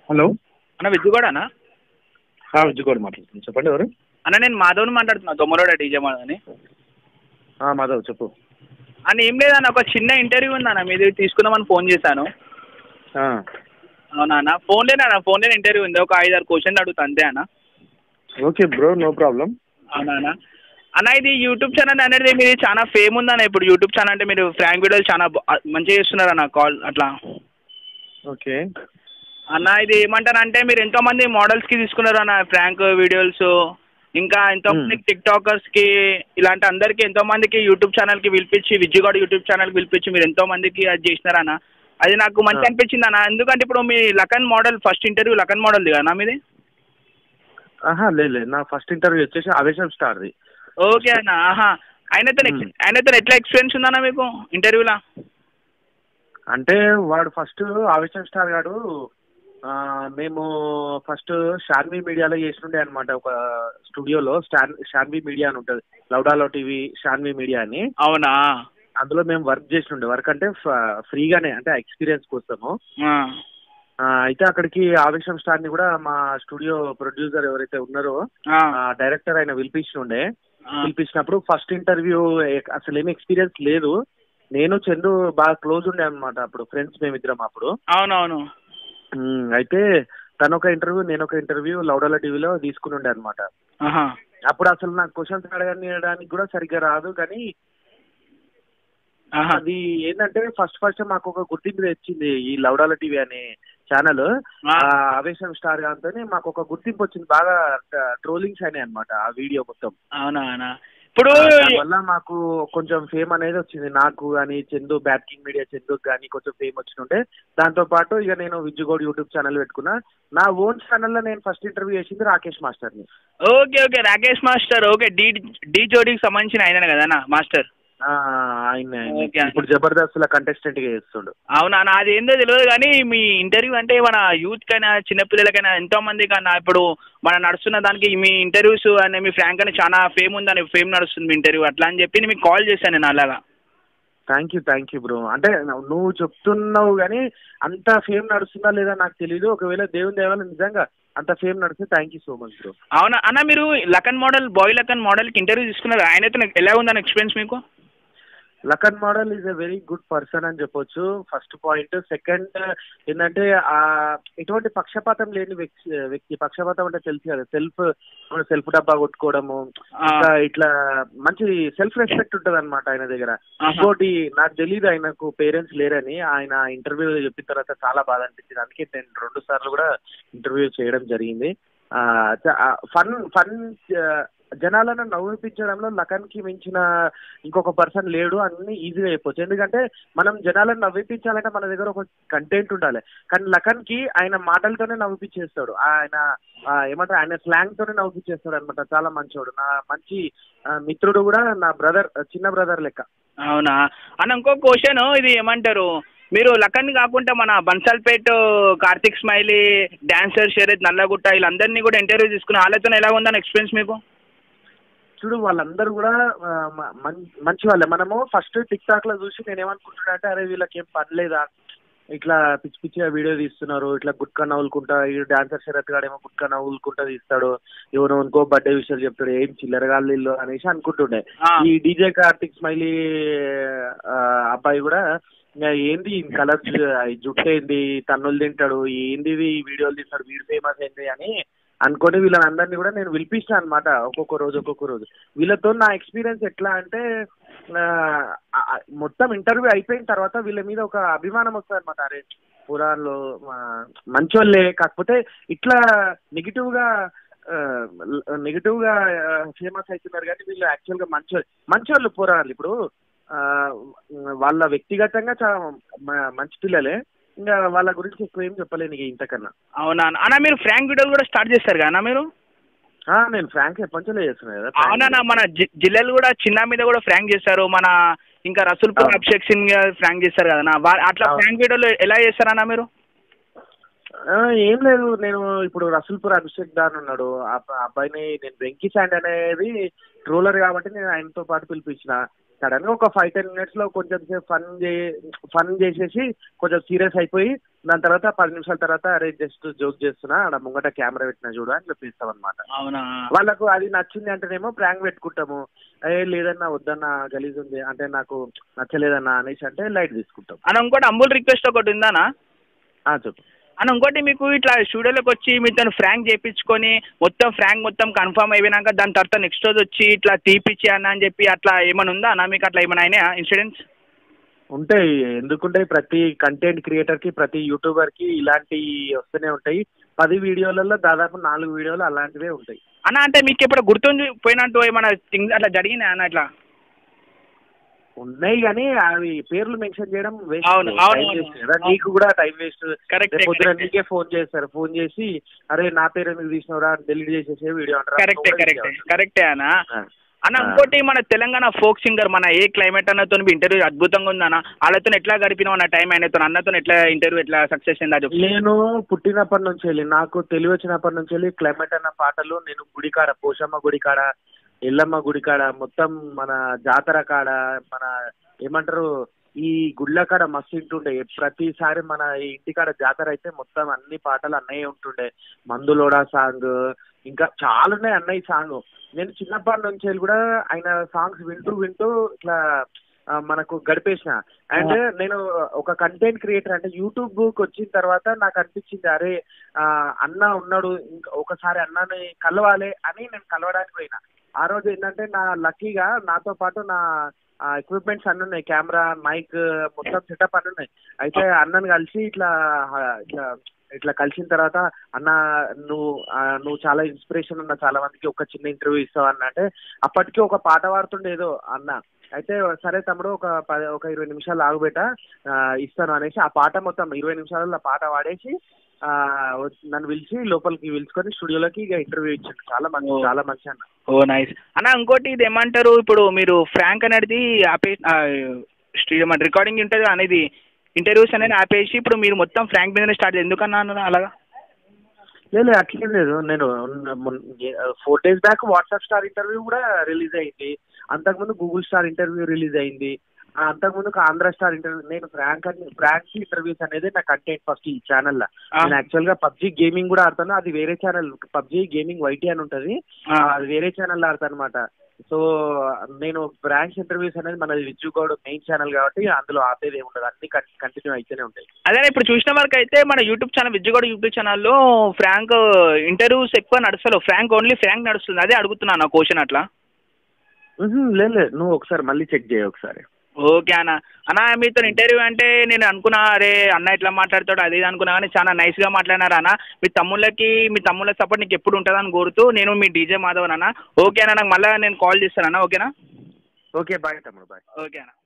Hello అన్న విజ్జుగూడనా విజయగౌడ్ మాట్లాడుతున్నాను చెప్పండి ఎవరు అన్న నేను మాధవ్ని మాట్లాడుతున్నా దొమ్మరోడ డీజే మాధవ్ అని ఆ, మాధవ్ చెప్పు అన్న ఏం లేదన్న ఒక చిన్న ఇంటర్వ్యూ ఉందన్న మీది తీసుకుందామని ఫోన్ చేశాను ఆ, అవునా అన్న ఫోన్లేనా అన్న ఫోన్లేని ఇంటర్వ్యూ ఉంది ఒక ఐదు ఆరు క్వశ్చన్లు అడుగుతా అంతే అన్న ఓకే బ్రో నో ప్రాబ్లం అవునా అన్న అన్న ఇది యూట్యూబ్ ఛానల్ అనేది మీది చాలా ఫేమ్ ఉందన్న ఇప్పుడు యూట్యూబ్ ఛానల్ అంటే మీరు ఫ్రాంక్ వీడియోలు చాలా బా- మంచిగా చేస్తున్నారు అన్న కాల్ అట్లా ఓకే అన్న ఇది ఏమంటారు అంటే మీరు ఎంతో మంది మోడల్స్ కి తీసుకున్నారు అన్న ఫ్రాంక్ వీడియోస్ ఇంకా ఎంతో మంది టిక్ టాకర్స్ కి ఇలాంటి అందరికి ఎంతో మందికి యూట్యూబ్ ఛానల్ కి పిలిపించి విజ్జిగౌడ యూట్యూబ్ ఛానల్ కి పిలిపించి మీరు ఎంతో మందికి అది చేసినారు అన్న అది నాకు మంచి ఆ. అనిపించింది అన్న ఎందుకంటే ఇప్పుడు మీ Lakhan model first interview Lakhan model కదా మీది ఆహా లేదు లేదు నా ఫస్ట్ ఇంటర్వ్యూ వచ్చేసి ఆవేశం స్టార్ది ఓకే అన్న ఆహా ఆయనతో Hmm. ఆయనతో ఎట్లా ఎక్స్పీరియన్స్ ఉందన్న మీకు ఇంటర్వ్యూలా అంటే వాడు ఫస్ట్ ఆవేశం స్టార్ గాడు ఆ, మేము ఫస్ట్ షాన్వి మీడియాలో చేసినుండే అనమాట ఒక స్టూడియోలో స్టాన్ షాన్వి మీడియా అని ఉంటుంది లౌడాలో టీవీ షాన్వి మీడియా అని అవునా అందులో మేము వర్క్ చేసినుండే వర్క్ అంటే ఫ- ఫ్రీగానే అంటే ఎక్స్పీరియన్స్ కోసము ఆ. ఆ, అయితే అక్కడికి ఆవేశం స్టార్ ని కూడా మా స్టూడియో ప్రొడ్యూసర్ ఎవరైతే ఉన్నారో ఆ. ఆ, డైరెక్టర్ ఆయన పిలిపించినుండే ఆ. పిలిపించినప్పుడు ఫస్ట్ ఇంటర్వ్యూ అసలు ఏమి ఎక్స్పీరియన్స్ లేదు నేను చందు బాగా క్లోజ్ ఉండే అనమాట అప్పుడు ఫ్రెండ్స్ మేమిద్దరం అప్పుడు అవునవును ఉమ్, అయితే తను ఒక ఇంటర్వ్యూ నేను ఒక ఇంటర్వ్యూ లౌడాల టీవీలో తీసుకుని ఉండే అనమాట ఆహా అప్పుడు అసలు నాకు క్వశ్చన్స్ అడగడానికి కూడా సరిగ్గా రాదు కానీ ఆహా అది ఏంటంటే ఫస్ట్ ఫస్ట్ మాకు ఒక గుర్తింపు తెచ్చింది ఈ లౌడాల టీవీ అనే ఛానల్ ఆ. ఆవేశం స్టార్ గాంతోనే మాకు ఒక గుర్తింపు వచ్చింది బాగా ట్రోలింగ్స్ అయినాయి అనమాట ఆ వీడియో మొత్తం అవునా అన్న ఇప్పుడు వల్ల మాకు కొంచెం ఫేమ్ అనేది వచ్చింది నాకు కానీ చందు బ్యాటింగ్ మీడియా చందు కానీ కొంచెం ఫేమ్ వచ్చినుంటే దాంతో పాటు ఇక నేను విజ్జుగౌడ్ యూట్యూబ్ ఛానల్ పెట్టుకున్నా నా ఓన్ ఛానల్లో నేను ఫస్ట్ ఇంటర్వ్యూ చేసింది రాకేష్ మాస్టర్ని okay okay Rakesh master okay డి డి జోడీకి సంబంధించిన ఆయన కదా అన్న మాస్టర్ ఆ, ఆయన ఆయన. ఓకే. ఇప్పుడు జబర్దస్త్ లో కంటెస్టెంట్ గా చేస్తుండు అవునా నా అది ఏందో తెలియదు కానీ మీ ఇంటర్వ్యూ అంటే మన యూత్ కైనా చిన్నపిల్లలకైనా ఎంతో మంది కన్నా ఇప్పుడు మన నడుస్తున్న దానికి మీ ఇంటర్వ్యూస్ అనే మీ ఫ్రాంక్ అని చాలా ఫేమ్ ఉందని ఫేమ్ నడుస్తుంది మీ ఇంటర్వ్యూ అట్లా అని చెప్పి నేను మీకు కాల్ చేశాను నేను అలాగా thank you thank you bro అంటే నువ్వు చెప్తున్నావు కానీ అంత ఫేమ్ నడుస్తుందా లేదా నాకు తెలియదు ఒకవేళ దేవుని దేవాల నిజంగా అంత ఫేమ్ నడిస్తే thank you so much bro అవునా అన్న మీరు లఖన్ మోడల్ బాయ్ లఖన్ మోడల్కి ఇంటర్వ్యూ తీసుకున్నారు ఆయనతో నాకు ఎలా ఉందని ఎక్స్పీరియన్స్ మీకు Lakhan model is a very good person అని చెప్పొచ్చు ఫస్ట్ పాయింట్ సెకండ్ ఏంటంటే ఆ ఎటువంటి పక్షపాతం లేని వ్యక్తి వ్యక్తి పక్షపాతం అంటే తెలుసు కదా సెల్ఫ్ సెల్ఫ్ డబ్బా కొట్టుకోవడము ఆ. ఇంకా ఇట్లా మంచి సెల్ఫ్ రెస్పెక్ట్ ఉంటది అనమాట ఆయన దగ్గర ఆహా. ఇంకోటి నాకు తెలియదు ఆయనకు పేరెంట్స్ లేరని ఆయన ఇంటర్వ్యూ చెప్పిన తర్వాత చాలా బాధ అనిపించింది అందుకే నేను రెండు సార్లు కూడా ఇంటర్వ్యూ చేయడం జరిగింది ఫన్ ఫన్ జనాలను నవ్విపించడంలో లఖన్ కి మించిన ఇంకొక పర్సన్ లేడు అన్ని ఈజీగా చెప్పొచ్చు ఎందుకంటే మనం జనాలను నవ్విపించాలంటే మన దగ్గర ఒక కంటెంట్ ఉండాలి కానీ లఖన్ కి ఆయన మాటలతోనే నవ్విపించేస్తాడు ఆయన ఆ, ఏమంటారు ఆయన స్లాంగ్ తోనే నవ్విపించేస్తాడు అనమాట చాలా మంచోడు నా మంచి ఆ, మిత్రుడు కూడా నా బ్రదర్ చిన్న బ్రదర్ లెక్క అవునా అన్న ఇంకో క్వశ్చన్ ఇది ఏమంటారు మీరు లక్కన్ కాకుండా మన బన్సల్పేట్ కార్తిక్ స్మైలీ డాన్సర్ షరీద్ నల్లగుట్ట వీళ్ళందరినీ కూడా ఇంటర్వ్యూ తీసుకుని వాళ్ళతో ఎలా ఉందని ఎక్స్పీరియన్స్ మీకు చూడు వాళ్ళందరూ కూడా ఆ, మ- మం- మంచి వాళ్ళే మనము ఫస్ట్ టిక్ టాక్ లో చూసి నేను ఏమనుకుంటున్నా అంటే అరే వీళ్ళకి ఏం పని లేదా ఇట్లా పిచ్చి పిచ్చిగా వీడియో తీస్తున్నారు ఇట్లా గుట్కా నవ్వులుకుంటా ఈ డాన్సర్ శరత్ గాడేమో గుట్కా నవ్వులుకుంటా తీస్తాడు ఎవరో ఇంకో బర్త్డే విషయాలు చెప్తాడు ఏం చిల్లరగాళ్ళు వీళ్ళు అనేసి అనుకుంటుండే ఆ. ఈ డీజే కార్తిక్ స్మైలీ ఆ, అబ్బాయి కూడా ఇంకా ఏంది కలర్ జుట్టు ఏంది తన్నులు తింటాడు ఏంది ఇవి ఈ వీడియోలు తీస్తాడు వీడు ఫేమస్ ఏంది అని అనుకొని వీళ్ళని అందరినీ కూడా నేను పిలిపించాను అనమాట ఒక్కొక్క రోజు ఒక్కొక్క రోజు వీళ్ళతో నా ఎక్స్పీరియన్స్ ఎట్లా అంటే ఆ, ఆ, మొత్తం ఇంటర్వ్యూ అయిపోయిన తర్వాత వీళ్ళ మీద ఒక అభిమానం వస్తుంది అనమాట అరే పురాణంలో మంచోళ్ళే కాకపోతే ఇట్లా నెగిటివ్ గా నెగిటివ్ గా ఫేమస్ అవుతున్నారు కానీ వీళ్ళు యాక్చువల్ గా మంచోళ్ళు మంచోళ్ళు పురాణాలు ఇప్పుడు ఆ, వాళ్ళ వ్యక్తిగతంగా చాలా మ- మంచి పిల్లలే ఇంకా వాళ్ళ గురించి ఎక్కువ ఏం చెప్పలేను ఇక ఇంతకన్నా అవునా అన్న అన్న మీరు ఫ్రాంక్ వీడియోలు కూడా స్టార్ట్ చేస్తారు కదా అన్న మీరు ఆ, నేను ఫ్రాంక్ ఎప్పటిలో చేస్తున్నా కదా అవునా మన జి- జిల్లెలు కూడా చిన్న మీద కూడా ఫ్రాంక్ చేస్తారు మన ఇంకా రసూల్పూర్ అవును. అభిషేక్ సింగ్ గారు ఫ్రాంక్ చేస్తారు కదా అన్న. వా- అట్లా అవును. ఫ్రాంక్ వీడియోలు ఎలా చేస్తారన్న మీరు ఆ, ఏం లేదు నేను ఇప్పుడు రసూల్పూర్ అభిషేక్ దాన్ ఉన్నాడు ఆ అబ్బ- అబ్బాయిని నేను వెంకీ శాండ్ అనేది ట్రోలర్ కాబట్టి నేను ఆయనతో పాటు పిలిపించిన సడన్ గా ఒక ఫైవ్ టెన్ మినిట్స్ లో కొంచెం సేపు ఫన్ చే ఫన్ చేసేసి కొంచెం సీరియస్ అయిపోయి దాని తర్వాత పది నిమిషాల తర్వాత అరే జస్ట్ జోక్ చేస్తున్నా ఆడ ముంగట కెమెరా పెట్టినా చూడు అని చెప్పిస్తాం అనమాట అవునా వాళ్ళకు అది నచ్చింది అంటేనేమో ప్రాంక్ పెట్టుకుంటాము ఏ లేదన్నా వద్దన్నా గలీజ్ ఉంది అంటే నాకు నచ్చలేదన్నా అనేసి అంటే లైట్ తీసుకుంటాం అన్న ఇంకోటి అంబుల్ రిక్వెస్ట్ ఒకటి ఉందానా ఆ, చెప్పు అన్న ఇంకోటి మీకు ఇట్లా స్టూడియోలోకి వచ్చి మీతో ఫ్రాంక్ చేయించుకొని మొత్తం ఫ్రాంక్ మొత్తం కన్ఫర్మ్ అయిపోయినాక దాని తర్వాత నెక్స్ట్ రోజు వచ్చి ఇట్లా తీపిచ్చి అన్న అని చెప్పి అట్లా ఏమైనా ఉందా అన్న మీకు అట్లా ఏమైనా అయినాయా ఇన్సిడెంట్స్ ఉంటాయి ఎందుకుంటాయి ప్రతి కంటెంట్ క్రియేటర్ కి ప్రతి యూట్యూబర్ కి ఇలాంటి వస్తూనే ఉంటాయి పది వీడియోలలో దాదాపు నాలుగు వీడియోలు అలాంటివే ఉంటాయి అన్న అంటే మీకు ఎప్పుడు గుర్తుండి పోయినట్టు ఏమైనా థింగ్స్ అట్లా జరిగినాయి అన్న ఇట్లా ఉన్నాయి కానీ అవి పేర్లు మెన్షన్ చేయడం వేస్ట్ అవును, అవును, టైం అవును. వేస్ట్ కదా నీకు కూడా టైం వేస్ట్ Correct, పొద్దున correct. నీకే ఫోన్ చేస్తారు ఫోన్ చేసి అరే నా పేరు ఎందుకు తీసినవరా డిలీట్ చేసేసే వీడియో అంటారు కరెక్టే కరెక్టే కరెక్టే అన్న ఆ. అన్న ఆ. ఇంకోటి మన తెలంగాణ ఫోక్ సింగర్ మన ఏ క్లైమేట్ అన్నతో ఇంటర్వ్యూ అద్భుతంగా ఉంది అన్న వాళ్ళతో ఎట్లా గడిపినావు అన్న టైం ఆయనతో అన్నతో ఎట్లా ఇంటర్వ్యూ ఎట్లా సక్సెస్ అయిందా చెప్పు నేను పుట్టినప్పటి నుంచి వెళ్ళి నాకు తెలివి వచ్చినప్పటి నుంచి వెళ్ళి క్లైమేట్ అన్న పాటలు నేను గుడికాడ పోషమ్మ గుడికాడ ఎల్లమ్మ గుడికాడ మొత్తం మన జాతర కాడ మన ఏమంటారు ఈ గుళ్ళ కాడ మస్తు వింటుండే ప్రతిసారి మన ఈ ఇంటికాడ జాతర అయితే మొత్తం అన్ని పాటలు అన్నయ్య ఉంటుండే మందులోడా సాంగ్ ఇంకా చాలా ఉన్నాయి అన్నయ్య సాంగ్ నేను చిన్నప్పటి నుంచి వెళ్ళి కూడా ఆయన సాంగ్స్ వింటూ వింటూ ఇట్లా ఆ, మనకు గడిపేసిన అండ్ నేను ఒక కంటెంట్ క్రియేటర్ అంటే యూట్యూబ్ కి వచ్చిన తర్వాత నాకు అనిపించింది అరే ఆ, అన్న ఉన్నాడు ఇంకా ఒకసారి అన్నని కలవాలి అని నేను కలవడానికి పోయినా ఆ రోజు ఏంటంటే నా లక్కీగా నాతో పాటు నా ఎక్విప్మెంట్స్ అన్ని ఉన్నాయి కెమెరా మైక్ మొత్తం సెటప్ అన్ని ఉన్నాయి అయితే అన్నని కలిసి ఇట్లా ఆ, ఇట్లా ఇట్లా కలిసిన తర్వాత అన్న నువ్వు ఆ, నువ్వు చాలా ఇన్స్పిరేషన్ ఉన్న చాలా మందికి ఒక చిన్న ఇంటర్వ్యూ ఇస్తావు అన్న అంటే అప్పటికి ఒక పాట పాడుతుండే ఏదో అన్న అయితే సరే తమ్ముడు ఒక పది ఒక ఇరవై నిమిషాలు ఆగుబెట్ట ఆ, ఇస్తాను అనేసి ఆ పాట మొత్తం ఇరవై నిమిషాలలో పాట పాడేసి ఆ, వచ్చి- నన్ను పిలిచి లోపలికి పిలుచుకొని స్టూడియోలోకి ఇక ఇంటర్వ్యూ ఇచ్చాడు చాలా మంచి ఓ. చాలా మంచి అన్న ఓ నైస్ అన్న ఇంకోటి ఇది ఏమంటారు ఇప్పుడు మీరు ఫ్రాంక్ అనేది ఆపే ఆ, స్టీ- మన రికార్డింగ్ ఉంటుంది అనేది ఇంటర్వ్యూస్ అనేది ఆపేసి ఇప్పుడు మీరు మొత్తం ఫ్రాంక్ బిజినెస్ స్టార్ట్ ఎందుకన్నా అన్న అలాగా లేదు అట్లేం లేదు నేను four days back WhatsApp star interview కూడా రిలీజ్ అయింది అంతకుముందు గూగుల్ స్టార్ ఇంటర్వ్యూ రిలీజ్ అయింది ఆ, అంతకుముందు ఒక ఆంధ్ర స్టార్ ఇంటర్వ్యూ నేను ఫ్రాంక్ అని ఫ్రాంక్ ఇంటర్వ్యూస్ అనేది నా కంటెంట్ ఫస్ట్ ఈ ఛానల్లో ఆ. నేను యాక్చువల్ గా పబ్జి గేమింగ్ కూడా ఆడతాను అది వేరే ఛానల్ పబ్జి గేమింగ్ వైటీ అని ఉంటది ఆ. అది వేరే ఛానల్ ఆడతాను అనమాట సో నేను బ్రాంచ్ ఇంటర్వ్యూస్ అనేది మన విజ్జు గౌడ్ మెయిన్ ఛానల్ కాబట్టి అందులో ఆపేది ఏమి ఉండదు అన్ని కంటిన్యూ అయితేనే ఉంటాయి అదే ఇప్పుడు చూసిన వరకు అయితే మన యూట్యూబ్ ఛానల్ విజయగౌడ యూట్యూబ్ ఛానల్లో ఫ్రాంక్ ఇంటర్వ్యూస్ ఎక్కువ నడుస్తలేవు ఫ్రాంక్ ఓన్లీ ఫ్రాంక్ నడుస్తుంది అదే అడుగుతున్నాను ఆ క్వశ్చన్ అట్లా మ్హూ, లేదు లేదు నువ్వు ఒకసారి మళ్ళీ చెక్ చేయ ఒకసారి ఓకే అన్న అన్న మీతో ఇంటర్వ్యూ అంటే నేను అనుకున్నా అరే అన్న ఇట్లా మాట్లాడతాడు అది ఇది అనుకున్నా కానీ చాలా నైస్గా మాట్లాడినారు అన్న మీ తమ్ముళ్ళకి మీ తమ్ముళ్ళ సపోర్ట్ నీకు ఎప్పుడు ఉంటుందని కోరుతూ నేను మీ డీజే మాధవన్ అన్న ఓకే అన్న నాకు మళ్ళీ నేను కాల్ చేస్తాను అన్న ఓకేనా ఓకే బాయ్ తమ్ముడు బాయ్ ఓకే అన్న